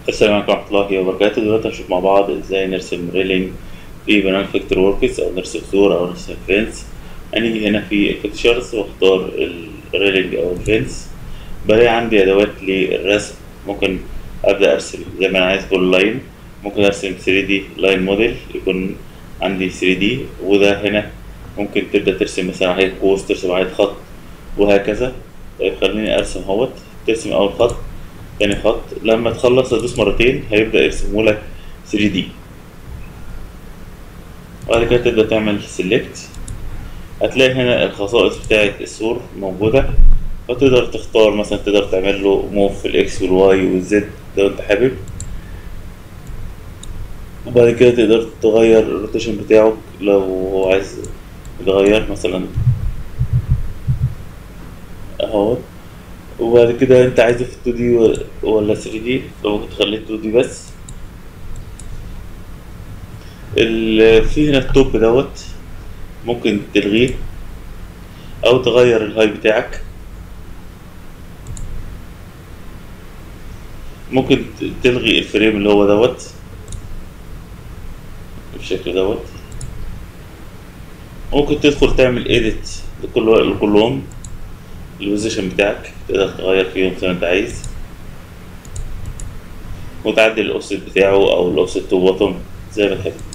السلام عليكم ورحمة الله وبركاته دلوقتي هنشوف مع بعض ازاي نرسم ريلينج في برنامج فيكتور وركس او نرسم صورة او نرسم فينس هنيجي هنا في البيكتشرز واختار الريلينج او الفينس بلاقي عندي ادوات للرسم ممكن ابدا ارسم زي ما انا عايز كل لاين ممكن ارسم 3 دي لاين موديل يكون عندي 3 دي وده هنا ممكن تبدا ترسم مثلا عليه قوس ترسم عليه خط وهكذا طيب خليني ارسم اهوت ترسم اول خط تاني خط لما تخلص تدوس مرتين هيبدأ يرسمه لك 3 دي بعد كده تبدأ تعمل سيلكت هتلاقي هنا الخصائص بتاعة السور موجودة فتقدر تختار مثلا تقدر تعمل له موف في الاكس والواي والزد لو انت حابب وبعد كده تقدر تغير الروتيشن بتاعه لو هو عايز يتغير مثلا اهوت وبعد كده انت عايزه في 2 دي ولا 3 دي فممكن تخليه 2 دي بس ال- في هنا التوب دوت ممكن تلغيه او تغير الهاي بتاعك ممكن ت- تلغي الفريم اللي هو دوت بالشكل دوت ممكن تدخل تعمل ايديت لكل لكلهم البوزيشن بتاعك تقدر تغير فيهم زي ما انت عايز وتعدل الاوفست بتاعه او الاوفست تو بوتوم زي ما تحب